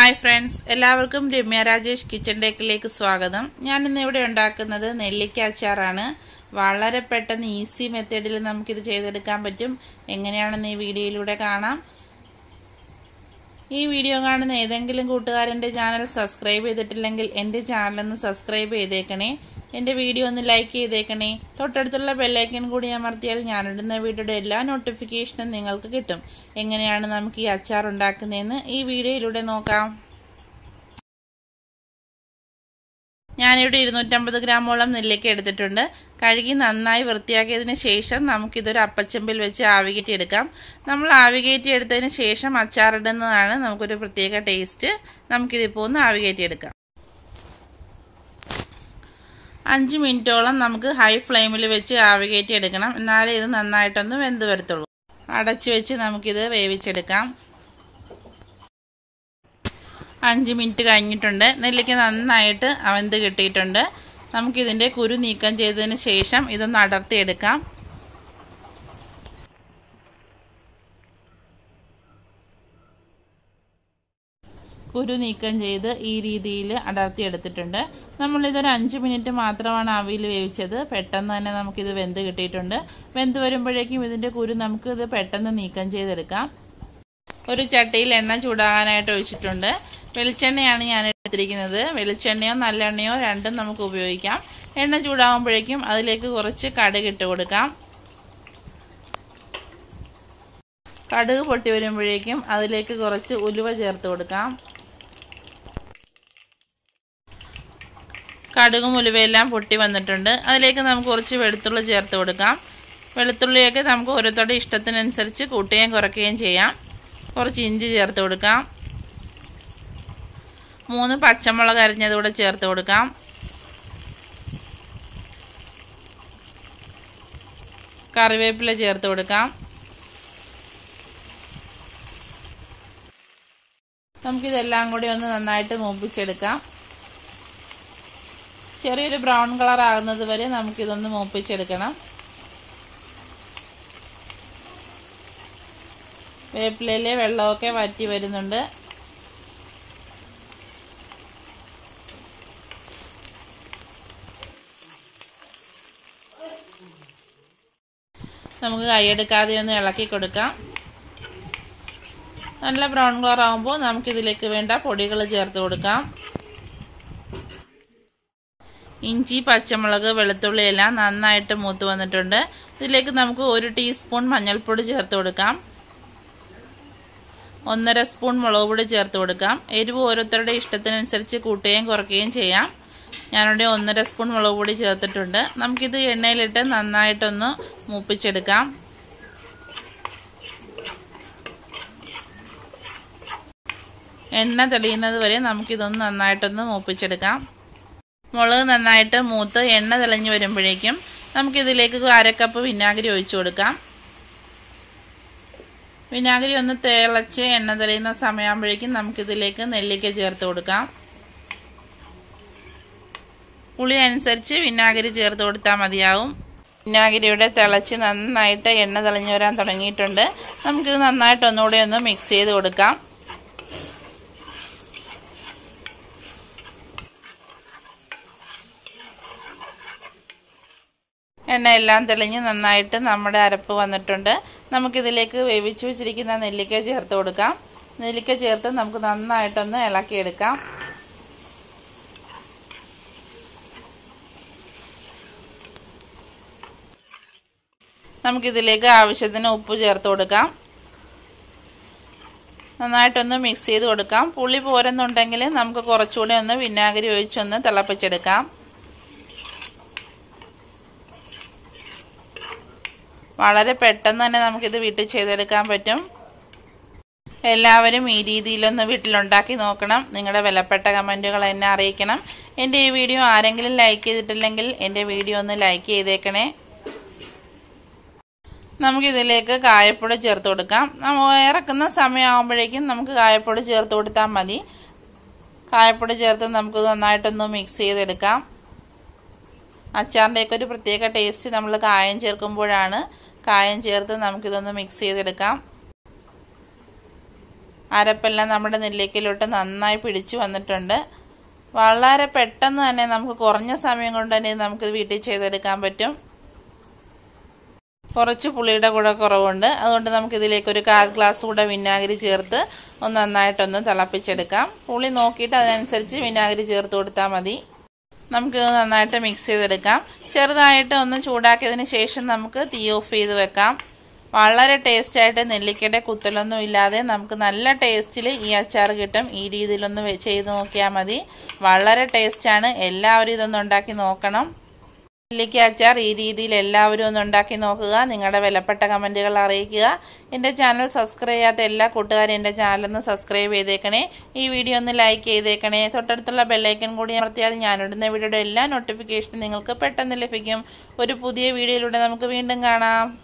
hi friends എല്ലാവർക്കും Ramya Rajesh kitchen ഡേക്കിലേക്ക് സ്വാഗതം ഞാൻ ഇന്ന് ഇവിടെ ഉണ്ടാക്കുന്നത് നെല്ലിക്ക അച്ചാറാണ് വളരെ പെട്ടെന്ന് ഈസി മെത്തേഡിൽ നമുക്കിത് ചെയ്തെടുക്കാൻ പറ്റും എങ്ങനെയാണെന്ന് ഈ വീഡിയോയിലൂടെ കാണാം ഈ വീഡിയോ കാണുന്ന ഏതെങ്കിലും കൂട്ടുകാരൻ്റെ ചാനൽ സബ്സ്ക്രൈബ് ചെയ്തിട്ടില്ലെങ്കിൽ എൻ്റെ ചാനലൊന്ന് സബ്സ്ക്രൈബ് ചെയ്തേക്കണേ എൻ്റെ വീഡിയോ ഒന്ന് ലൈക്ക് ചെയ്തേക്കണേ തൊട്ടടുത്തുള്ള ബെല്ലൈക്കൻ കൂടി അമർത്തിയാൽ ഞാനിടുന്ന വീഡിയോയുടെ എല്ലാ നോട്ടിഫിക്കേഷനും നിങ്ങൾക്ക് കിട്ടും എങ്ങനെയാണ് നമുക്ക് ഈ അച്ചാർ ഉണ്ടാക്കുന്നതെന്ന് ഈ വീഡിയോയിലൂടെ നോക്കാം ഞാനിവിടെ ഇരുന്നൂറ്റമ്പത് ഗ്രാമോളം നെല്ലിക്ക എടുത്തിട്ടുണ്ട് കഴുകി നന്നായി വൃത്തിയാക്കിയതിന് ശേഷം നമുക്കിതൊരു അപ്പച്ചെമ്പിൽ വെച്ച് ആവികേറ്റി എടുക്കാം നമ്മൾ ആവികേറ്റി എടുത്തതിന് ശേഷം അച്ചാറിടുന്നതാണ് നമുക്കൊരു പ്രത്യേക ടേസ്റ്റ് നമുക്കിതിപ്പോൾ ഒന്ന് ആവികേറ്റി എടുക്കാം അഞ്ച് മിനിറ്റോളം നമുക്ക് ഹൈ ഫ്ലെയിമിൽ വെച്ച് ആവികേറ്റി എടുക്കണം എന്നാലേ ഇത് നന്നായിട്ടൊന്ന് വെന്ത് വരത്തുള്ളൂ അടച്ചു വെച്ച് നമുക്കിത് വേവിച്ചെടുക്കാം അഞ്ച് മിനിറ്റ് കഴിഞ്ഞിട്ടുണ്ട് നെല്ലിക്ക നന്നായിട്ട് അവന്ത് കിട്ടിയിട്ടുണ്ട് നമുക്കിതിൻ്റെ കുരു നീക്കം ചെയ്തതിന് ശേഷം ഇതൊന്ന് അടർത്തിയെടുക്കാം കുരു നീക്കം ചെയ്ത് ഈ രീതിയിൽ അടർത്തിയെടുത്തിട്ടുണ്ട് നമ്മളിതൊരു അഞ്ച് മിനിറ്റ് മാത്രമാണ് ആവിയിൽ വേവിച്ചത് പെട്ടെന്ന് തന്നെ നമുക്കിത് വെന്ത് കിട്ടിയിട്ടുണ്ട് വെന്ത് വരുമ്പോഴേക്കും ഇതിൻ്റെ കുരു നമുക്ക് ഇത് പെട്ടെന്ന് നീക്കം ചെയ്തെടുക്കാം ഒരു ചട്ടിയിൽ എണ്ണ ചൂടാകാനായിട്ട് ഒഴിച്ചിട്ടുണ്ട് വെളിച്ചെണ്ണയാണ് ഞാൻ എടുത്തിരിക്കുന്നത് വെളിച്ചെണ്ണയോ നല്ലെണ്ണയോ രണ്ടും നമുക്ക് ഉപയോഗിക്കാം എണ്ണ ചൂടാകുമ്പോഴേക്കും അതിലേക്ക് കുറച്ച് കടുക് ഇട്ട് കൊടുക്കാം കടുക് പൊട്ടി വരുമ്പോഴേക്കും അതിലേക്ക് കുറച്ച് ഉലുവ ചേർത്ത് കൊടുക്കാം കടുകും ഉലുവയെല്ലാം പൊട്ടി വന്നിട്ടുണ്ട് അതിലേക്ക് നമുക്ക് കുറച്ച് വെളുത്തുള്ളി ചേർത്ത് കൊടുക്കാം വെളുത്തുള്ളിയൊക്കെ നമുക്ക് ഓരോരുത്തരുടെ ഇഷ്ടത്തിനനുസരിച്ച് കൂട്ടുകയും കുറയ്ക്കുകയും ചെയ്യാം കുറച്ച് ഇഞ്ചി ചേർത്ത് കൊടുക്കാം മൂന്ന് പച്ചമുളക് അരിഞ്ഞത് കൂടെ ചേർത്ത് കൊടുക്കാം കറിവേപ്പില ചേർത്ത് കൊടുക്കാം നമുക്കിതെല്ലാം കൂടി ഒന്ന് നന്നായിട്ട് മൂപ്പിച്ചെടുക്കാം ചെറിയൊരു ബ്രൗൺ കളർ ആകുന്നത് വരെ നമുക്കിതൊന്ന് മൂപ്പിച്ചെടുക്കണം വേപ്പിലയിലെ വെള്ളമൊക്കെ വറ്റി വരുന്നുണ്ട് നമുക്ക് കൈയെടുക്കാതെ ഒന്ന് ഇളക്കി കൊടുക്കാം നല്ല ബ്രൗൺ കളർ ആകുമ്പോൾ നമുക്കിതിലേക്ക് വേണ്ട പൊടികൾ ചേർത്ത് കൊടുക്കാം ഇഞ്ചി പച്ചമുളക് വെളുത്തുള്ളി എല്ലാം നന്നായിട്ട് മൂത്ത് വന്നിട്ടുണ്ട് ഇതിലേക്ക് നമുക്ക് ഒരു ടീസ്പൂൺ മഞ്ഞൾപ്പൊടി ചേർത്ത് കൊടുക്കാം ഒന്നര സ്പൂൺ മുളക് പൊടി ചേർത്ത് കൊടുക്കാം എരിവ് ഓരോരുത്തരുടെ ഇഷ്ടത്തിനനുസരിച്ച് കൂട്ടുകയും കുറയ്ക്കുകയും ചെയ്യാം ഞാനിവിടെ ഒന്നര സ്പൂൺ മുളക് പൊടി ചേർത്തിട്ടുണ്ട് നമുക്കിത് എണ്ണയിലിട്ട് നന്നായിട്ടൊന്ന് മൂപ്പിച്ചെടുക്കാം എണ്ണ തെളിയുന്നത് വരെ നമുക്കിതൊന്ന് നന്നായിട്ടൊന്ന് മൂപ്പിച്ചെടുക്കാം മുളക് നന്നായിട്ട് മൂത്ത് എണ്ണ തെളിഞ്ഞ് വരുമ്പോഴേക്കും നമുക്കിതിലേക്ക് അരക്കപ്പ് വിനാഗിരി ഒഴിച്ചു കൊടുക്കാം വിനാഗിരി ഒന്ന് തിളച്ച് എണ്ണ തെളിയുന്ന സമയമാകുമ്പോഴേക്കും നമുക്കിതിലേക്ക് നെല്ലിക്ക ചേർത്ത് കൊടുക്കാം പുളി അനുസരിച്ച് വിനാഗിരി ചേർത്ത് കൊടുത്താൽ മതിയാവും വിനാഗിരിയുടെ തിളച്ച് നന്നായിട്ട് എണ്ണ തെളിഞ്ഞു വരാൻ തുടങ്ങിയിട്ടുണ്ട് നമുക്കിത് നന്നായിട്ട് ഒന്നുകൂടി ഒന്ന് മിക്സ് ചെയ്ത് കൊടുക്കാം എണ്ണ എല്ലാം തെളിഞ്ഞ് നന്നായിട്ട് നമ്മുടെ അരപ്പ് വന്നിട്ടുണ്ട് നമുക്കിതിലേക്ക് വേവിച്ച് വെച്ചിരിക്കുന്ന നെല്ലിക്ക ചേർത്ത് കൊടുക്കാം നെല്ലിക്ക ചേർത്ത് നമുക്ക് നന്നായിട്ടൊന്ന് ഇളക്കിയെടുക്കാം നമുക്കിതിലേക്ക് ആവശ്യത്തിന് ഉപ്പ് ചേർത്ത് കൊടുക്കാം നന്നായിട്ടൊന്ന് മിക്സ് ചെയ്ത് കൊടുക്കാം പുളി പോരെന്നുണ്ടെങ്കിൽ നമുക്ക് കുറച്ചുകൂടി ഒന്ന് വിനാഗിരി ഒഴിച്ചൊന്ന് തിളപ്പിച്ചെടുക്കാം വളരെ പെട്ടെന്ന് തന്നെ നമുക്കിത് വീട്ടിൽ ചെയ്തെടുക്കാൻ പറ്റും എല്ലാവരും ഈ രീതിയിലൊന്ന് വീട്ടിലുണ്ടാക്കി നോക്കണം നിങ്ങളുടെ വിലപ്പെട്ട കമൻറ്റുകൾ എന്നെ അറിയിക്കണം എൻ്റെ ഈ വീഡിയോ ആരെങ്കിലും ലൈക്ക് ചെയ്തിട്ടില്ലെങ്കിൽ എൻ്റെ വീഡിയോ ഒന്ന് ലൈക്ക് ചെയ്തേക്കണേ നമുക്കിതിലേക്ക് കായപ്പൊടി ചേർത്ത് കൊടുക്കാം ഇറക്കുന്ന സമയമാകുമ്പോഴേക്കും നമുക്ക് കായപ്പൊടി ചേർത്ത് കൊടുത്താൽ മതി കായപ്പൊടി ചേർത്ത് നമുക്ക് നന്നായിട്ടൊന്ന് മിക്സ് ചെയ്തെടുക്കാം അച്ചാറിൻ്റെയൊക്കെ ഒരു പ്രത്യേക ടേസ്റ്റ് നമ്മൾ കായം ചേർക്കുമ്പോഴാണ് കായം ചേർത്ത് നമുക്കിതൊന്ന് മിക്സ് ചെയ്തെടുക്കാം അരപ്പെല്ലാം നമ്മുടെ നെല്ലിക്കയിലോട്ട് നന്നായി പിടിച്ചു വന്നിട്ടുണ്ട് വളരെ പെട്ടെന്ന് തന്നെ നമുക്ക് കുറഞ്ഞ സമയം കൊണ്ട് തന്നെ നമുക്ക് വീട്ടിൽ ചെയ്തെടുക്കാൻ പറ്റും കുറച്ച് പുളിയുടെ കൂടെ കുറവുണ്ട് അതുകൊണ്ട് നമുക്ക് ഇതിലേക്ക് ഒരു കാൽ ഗ്ലാസ് കൂടെ വിനാഗിരി ചേർത്ത് ഒന്ന് നന്നായിട്ടൊന്ന് തിളപ്പിച്ചെടുക്കാം പുളി നോക്കിയിട്ട് അതിനനുസരിച്ച് വിനാഗിരി ചേർത്ത് കൊടുത്താൽ മതി നമുക്കിത് നന്നായിട്ട് മിക്സ് ചെയ്തെടുക്കാം ചെറുതായിട്ട് ഒന്ന് ചൂടാക്കിയതിന് ശേഷം നമുക്ക് തീ ഓഫ് ചെയ്ത് വെക്കാം വളരെ ടേസ്റ്റായിട്ട് നെല്ലിക്കയുടെ കുത്തലൊന്നും ഇല്ലാതെ നമുക്ക് നല്ല ടേസ്റ്റിൽ ഈ അച്ചാർ കിട്ടും ഈ രീതിയിലൊന്ന് ചെയ്ത് നോക്കിയാൽ മതി വളരെ ടേസ്റ്റാണ് എല്ലാവരും ഇതൊന്ന് ഉണ്ടാക്കി നോക്കണം നെല്ലിക്ക അച്ചാർ ഈ രീതിയിൽ എല്ലാവരും ഒന്ന് ഉണ്ടാക്കി നോക്കുക നിങ്ങളുടെ വിലപ്പെട്ട കമൻറ്റുകൾ അറിയിക്കുക എൻ്റെ ചാനൽ സബ്സ്ക്രൈബ് ചെയ്യാത്ത എല്ലാ കൂട്ടുകാരും എൻ്റെ ചാനലൊന്ന് സബ്സ്ക്രൈബ് ചെയ്തേക്കണേ ഈ വീഡിയോ ഒന്ന് ലൈക്ക് ചെയ്തേക്കണേ തൊട്ടടുത്തുള്ള ബെല്ലൈക്കൻ കൂടി അമർത്തിയാൽ ഞാനിടുന്ന വീഡിയോയുടെ എല്ലാ നോട്ടിഫിക്കേഷനും നിങ്ങൾക്ക് പെട്ടെന്ന് ലഭിക്കും ഒരു പുതിയ വീഡിയോയിലൂടെ നമുക്ക് വീണ്ടും കാണാം